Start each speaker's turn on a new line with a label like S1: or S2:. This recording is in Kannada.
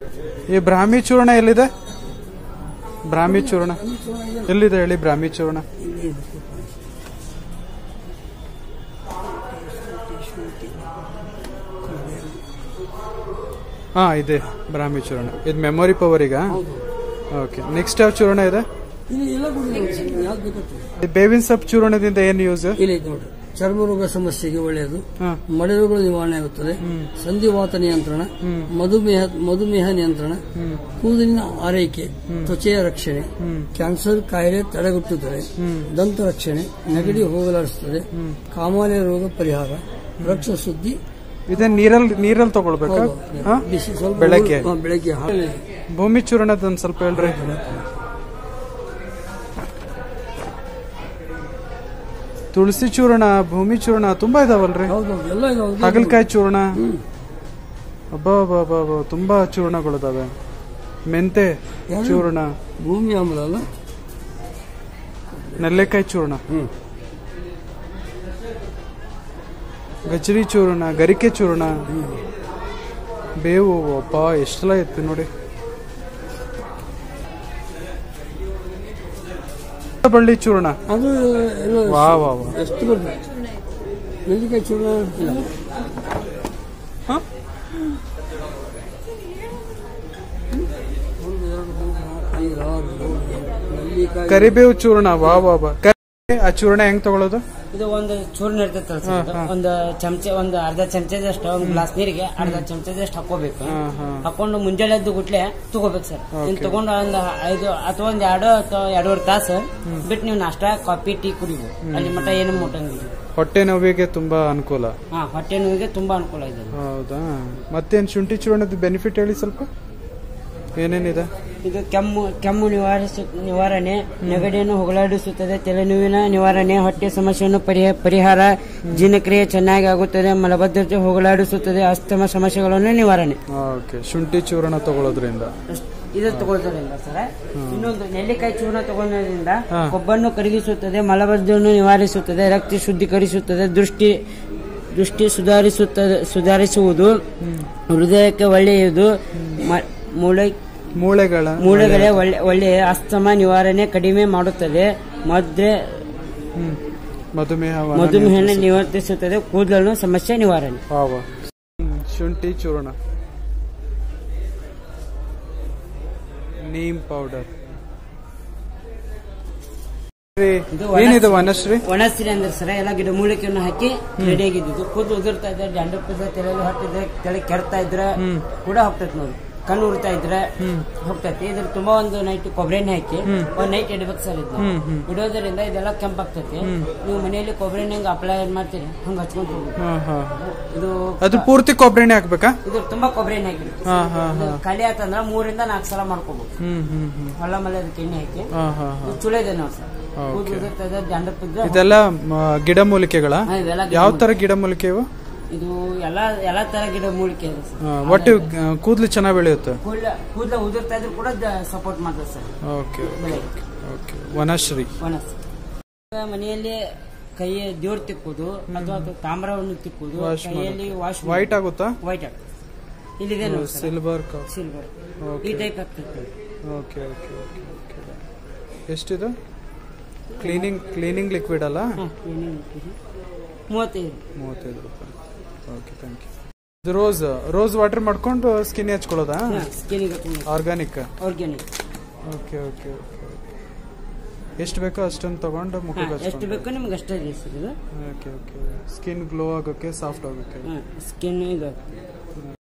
S1: ಈ ಬ್ರಾಹ್ಮಿ ಚೂರ್ಣ ಎಲ್ಲಿದೆ ಬ್ರಾಹ್ಮಿ ಚೂರ್ಣ ಎಲ್ಲಿದೆ ಹೇಳಿ ಬ್ರಾಹ್ಮಿ ಚೂರ್ಣ ಹಾ ಇದೆ ಬ್ರಾಹ್ಮಿ ಚೂರ್ಣ ಇದು ಮೆಮೊರಿ ಪವರಿಗ ಓಕೆ ನೆಕ್ಸ್ಟ್ ಯಾವ ಚೂರ್ಣ ಇದೆ
S2: ಇಲ್ಲಿ ಎಲ್ಲ ಕೊಡಿ ಯಾವ್ದು ಬೇಕಂತ
S1: ಈ ಬೇವಿನ ಸೊಪ್ಪು ಚೂರ್ಣದಿಂದ ಏನ್ ಯೂಸ್
S2: ಇಲ್ಲಿ ಐತೆ ನೋಡ್ರಿ ಚರ್ಮ ರೋಗ ಸಮಸ್ಯೆಗೆ ಒಳ್ಳೆಯದು
S1: ಹಾ
S2: ಮಳೆರೋಗಗಳ ನಿವಾರಣೆ ಆಗುತ್ತದೆ ಸಂಧಿವಾತ ನಿಯಂತ್ರಣ ಮಧುಮೇಹ ಮಧುಮೇಹ ನಿಯಂತ್ರಣ ಕೂದಲಿನ ಆರೈಕೆ ತ್ವಚೆಯ ರಕ್ಷಣೆ ಕ್ಯಾನ್ಸರ್ ಕಾಯಿಲೆ ತಡೆಗಟ್ಟುತ್ತದೆ ದಂತ ರಕ್ಷಣೆ ನೆಗಡಿ ಹೋಗಲಾಡಿಸುತ್ತದೆ ಕಾಮಾಲೆ ರೋಗ ಪರಿಹಾರ ರಕ್ಷ ಸುದ್ದಿ
S1: ಇದೇ ನೀರಲ್ಲಿ ನೀರಲ್ಲಿ ತಗೊಳ್ಬೇಕಾ ಹಾ?
S2: ಬಿಸಿ ಸ್ವಲ್ಪ
S1: ಬೆಳಗ್ಗೆ
S2: ಹಾ, ಬೆಳಗ್ಗೆ ಹಾಲು
S1: ಭೂಮಿ ಚೂರ್ಣದ ಒಂದ್ ಸ್ವಲ್ಪ ಹೇಳ್ರಿ ತುಳಸಿ ಚೂರ್ಣ ಭೂಮಿ ಚೂರ್ಣ ತುಂಬಾ ಇದಾವಲ್ರಿ
S2: ಹೌದೌದು ಎಲ್ಲ ಇದಾವೆ
S1: ಹಾಗಲಕಾಯಿ ಚೂರ್ಣ ಅಬ್ಬಾ ಅಬ್ಬಾ ಅಬ್ಬಾ ಅಬ್ಬಾ, ತುಂಬಾ ಚೂರ್ಣಗಳಿದಾವೆ ಮೆಂತೆ
S2: ಯಾರು?
S1: ಚೂರ್ಣ
S2: ಭೂಮಿ ಆಮ್ಲ ಅಲ್ಲ
S1: ನೆಲ್ಲೆಕಾಯಿ ಚೂರ್ಣ
S2: ಹ್ಮ್
S1: ಗಜರಿ ಚೂರ್ಣ ಗರಿಕೆ ಚೂರ್ಣ ಬೇವು ಅಪ್ಪ ಎಷ್ಟೆಲ್ಲ ಇತ್ತು ನೋಡಿ ಬಳ್ಳಿ ಚೂರ್ಣ
S2: ಅದು ಎಲ್ಲ
S1: ವಾ ವಾ ವಾ
S2: ಎಷ್ಟು ಬರ್ತದೆ ನೆಲ್ಲಿಕಾಯಿ ಚೂರ್ಣ ಇಲ್ಲ
S1: ಹ?
S2: ಒಂದು ಎರಡು ಮೂರು ನಾಲ್ಕು ಐದು ಆರು ಏಳು ಎಂಟು ನೆಲ್ಲಿಕಾಯಿ
S1: ಕರಿಬೇವು ಚೂರ್ಣ ವಾ ವಾ ವಾ ಕರಿ ಆ ಚೂರ್ಣ ಹೆಂಗ್ ತಗೊಳ್ಳೋದು
S3: ಇದು ಒಂದು ಚೂರ್ಣ ಇರ್ತೈತಲ್ಲ ಸರ್ ಇದು. ಒಂದು ಚಮಚ ಒಂದು ಅರ್ಧ ಚಮಚದಷ್ಟು ಒಂದು ಗ್ಲಾಸ್ ನೀರಿಗೆ ಅರ್ಧ ಚಮಚದಷ್ಟು ಹಾಕೋಬೇಕು
S1: ಹಾ ಹಾ
S3: ಹಾಕೊಂಡು ಮುಂಜಾನೆ ಎದ್ದು ಗುಟ್ಲೆ ತಗೋಬೇಕು ಸರ್ ಇನ್ ತಗೊಂಡು ಒಂದು ಐದು ಅಥವಾ ಒಂದ್ ಎರಡು ಅಥವಾ ಎರಡೂವರೆ ತಾಸು ಬಿಟ್ಟು ನೀವು ನಾಷ್ಟ ಕಾಫಿ ಟೀ ಕುಡಿಬೋದು ಅಲ್ಲಿ ಮಟ್ಟ ಏನು ಮುಟ್ಟಂಗಿಲ್ಲ
S1: ಹೊಟ್ಟೆ ನೋವಿಗೆ ತುಂಬಾ ಅನುಕೂಲ
S3: ಹಾ ಹೊಟ್ಟೆ ನೋವಿಗೆ ತುಂಬಾ ಅನುಕೂಲ ಇದೆ
S1: ಹೌದಾ ಮತ್ತೇನ್ ಶುಂಠಿ ಚೂರ್ಣದ ಬೆನಿಫಿಟ್ ಹೇಳಿ ಸ್ವಲ್ಪ ಏನೇನಿದೆ
S3: ಇದು ಕೆಮ್ಮು ಕೆಮ್ಮು ನಿವಾರಿಸು ನಿವಾರಣೆ ನೆಗಡಿಯನ್ನು ಹೋಗಲಾಡಿಸುತ್ತದೆ ತಲೆನೋವಿನ ನಿವಾರಣೆ ಹೊಟ್ಟೆ ಸಮಸ್ಯೆಯನ್ನು ಪರಿಹ- ಪರಿಹಾರ ಜೀರ್ಣಕ್ರಿಯೆ ಚೆನ್ನಾಗಿ ಆಗುತ್ತದೆ ಮಲಬದ್ಧತೆ ಹೋಗಲಾಡಿಸುತ್ತದೆ ಅಸ್ತಮ ಸಮಸ್ಯೆಗಳನ್ನು ನಿವಾರಣೆ
S1: ಓಕೆ ಶುಂಠಿ ಚೂರ್ಣ ತಗೊಳ್ಳೋದ್ರಿಂದ
S3: ಇದು ತಗೊಳ್ತದ್ರಿಂದ ಸರ್ ಇನ್ನೊಂದು ನೆಲ್ಲಿಕಾಯಿ ಚೂರ್ಣ ತಗೊಳ್ಳೋದ್ರಿಂದ
S1: ಹಾ.
S3: ಕೊಬ್ಬನ್ನು ಕರಗಿಸುತ್ತದೆ ಮಲಬದ್ಧವನ್ನು ನಿವಾರಿಸುತ್ತದೆ ರಕ್ತ ಶುದ್ಧೀಕರಿಸುತ್ತದೆ ದೃಷ್ಟಿ ದೃಷ್ಟಿ ಸುಧಾರಿಸುತ್ತದೆ ಸುಧಾರಿಸುವುದು ಹೃದಯಕ್ಕೆ ಒಳ್ಳೆಯದು ಮ- ಮೂಳೆ
S1: ಮೂಳೆಗಳ
S3: ಮೂಳೆಗಳೇ ಒಳ್ಳೆ ಒಳ್ಳೆಯ ಅಸ್ತಮ ನಿವಾರಣೆ ಕಡಿಮೆ ಮಾಡುತ್ತದೆ ಮದ್ರೆ
S1: ಹ್ಮ್. ಮಧುಮೇಹ
S3: ಮಧುಮೇಹ ನಿವರ್ತಿಸುತ್ತದೆ ಕೂದಲು ಸಮಸ್ಯೆ ನಿವಾರಣೆ
S1: ಹಾವ ಶುಂಠಿ ಚೂರ್ಣ ನೀಮ್ ಪೌಡರ್
S3: ಇದು
S1: ಏನಿದೆ ವನಶ್ರೀ
S3: ಒಣಸಿರಿ ಅಂದ್ರೆ ಸರ ಎಲ್ಲ ಗಿಡ ಮೂಲಿಕೆಯನ್ನು ಹಾಕಿ ರೆಡಿ ಆಗಿದ್ದು ಕೂದಲು ಉದುರ್ತಾ ಇದ್ರೆ ದಂಡಪ್ಪಿದ್ರೆ ತಲೆಯಲ್ಲಿ ಹೊಟ್ಟಿದ್ರೆ ತಲೆ ಕೆಡ್ತಾ ಇದ್ರೆ ಕೂಡ ಹೋಗ್ತೈತಿ ನೋಡಿ ಕಣ್ಣು ಉರಿತಾ ಇದ್ರೆ ಹೋಗ್ತೈತಿ ಇದ್ರ ತುಂಬಾ ಒಂದು ನೈಟ್ ಕೊಬ್ಬರಿ ಎಣ್ಣೆ ಹಾಕಿ ಒಂದ್ ನೈಟ್ ಇಡ್ಬೇಕು ಸರ್ ಇದು ಇಡೋದ್ರಿಂದ ಇದೆಲ್ಲ ಕೆಂಪಾಗ್ತೈತಿ ನೀವು ಮನೆಯಲ್ಲಿ ಕೊಬ್ಬರಿ ಎಣ್ಣೆ ಹೆಂಗ್ ಅಪ್ಲೈ ಮಾಡ್ತೀರಿ ಹಂಗ ಹಚ್ಕೊಂಡ್ ಹೋಗ್ಬೇಕು
S1: ಹಾ ಹಾ
S3: ಇದು
S1: ಅದು ಪೂರ್ತಿ ಕೊಬ್ಬರಿ ಎಣ್ಣೆ ಹಾಕ್ಬೇಕಾ
S3: ಇದು ತುಂಬಾ ಕೊಬ್ಬರಿ ಎಣ್ಣೆ ಹಾಕಿರುತ್ತೆ
S1: ಹಾ ಹಾ ಹಾ
S3: ಇದು ಖಾಲಿ ಆತಂದ್ರ ಮೂರಿಂದ ನಾಲ್ಕು ಸಲ ಮಾಡ್ಕೋಬಹುದು
S1: ಹ್ಮ್ ಹ್ಮ್ ಹ್ಮ್
S3: ಹೊಲ ಮಲೆ ಅದಕ್ಕೆ ಎಣ್ಣೆ ಹಾಕಿ
S1: ಹಾ ಹಾ ಹಾ
S3: ಇದು ಚುಳ ಇದೆ ನೋಡಿ ಸರ್ ಕೂದಲು ಉದುರ್ತಾ ಇದೆ ದಂಡಪ್ಪಿದ್ರೆ
S1: ಇದೆಲ್ಲ ಮ, ಗಿಡ ಮೂಲಿಕೆಗಳ
S3: ಹಾ, ಇವೆಲ್ಲ ಗಿಡ
S1: ಯಾವ ತರ ಗಿಡ ಮೂಲಿಕೆ ಇವು
S3: ಇದು ಎಲ್ಲಾ ಎಲ್ಲಾ ತರ ಗಿಡ ಮೂಲಿಕೆ ಇದೆ ಸರ್
S1: ಆ, ಒಟ್ಟು ಆ, ಕೂದ್ಲು ಚೆನ್ನಾಗಿ ಬೆಳೆಯುತ್ತೆ
S3: ಕೂದಲ ಕೂದಲ ಉದುರ್ತಾ ಇದ್ರು ಕೂಡ ಸಪೋರ್ಟ್ ಮಾಡ್ತದೆ ಸರ್
S1: ಓಕೆ
S3: ಬೆಳೆ
S1: ಓಕೆ ವನಶ್ರೀ
S3: ವನಸ್ ಮನೆಯಲ್ಲಿ ಕೈ ದೇವ್ರ ತಿಕ್ಕೋದು ಅಥವಾ ಅದು ತಾಮ್ರವನ್ನು ತಿಕ್ಕೋದು
S1: Wash
S3: ಕೈಯಲ್ಲಿ ವಾಶ್
S1: ವೈಟ್ ಆಗುತ್ತಾ
S3: ವೈಟ್ ಆಗ್ತದೆ ಇಲ್ಲಿದೆ ನೋಡಿ ಸರ್
S1: ಸಿಲ್ವರ್
S3: ಸಿಲ್ವರ್
S1: Okay.
S3: ಈ ಟೈಪ್ ಆಗ್ತದೆ
S1: ಓಕೆ ಓಕೆ ಓಕೆ ಓಕೆ ಎಷ್ಟಿದು ಕ್ಲೀನಿಂಗ್ ಕ್ಲೀನಿಂಗ್ ಲಿಕ್ವಿಡ್ ಅಲ್ಲ
S3: ಹಾ, ಏನೇನು ಹಾಕಿದೆ? ಮೂವತ್ತೈದು
S1: ಮೂವತ್ತೈದು ರೂಪಾಯಿ ಓಕೆ ಥ್ಯಾಂಕ್ ಯು ಇದು ರೋಸ್ ರೋಸ್ ವಾಟರ್ ಮಾಡ್ಕೊಂಡು ಸ್ಕಿನ್ ಹಚ್ಕೊಳ್ಳೋದಾ
S3: ಸ್ಕಿನಿಗೆ
S1: organic
S3: organic
S1: okay okay okay ಎಷ್ಟು ಬೇಕೋ ಅಷ್ಟೊಂದು ತಗೊಂಡು ಮುಖಕ್ಕೆ
S3: ಎಷ್ಟು
S1: ಹಚ್ಕೊಂಡು
S3: ಬೇಕೋ ನಿಮ್ಗೆ ಅಷ್ಟೇ ಇದೆ ಸರ್ ಇದು
S1: ಓಕೆ ಓಕೆ ಸ್ಕಿನ್ ಗ್ಲೋ ಆಗೋಕ್ಕೆ ಸಾಫ್ಟ್ ಆಗೋಕ್ಕೆ
S3: ಸ್ಕಿನ್ ಇದು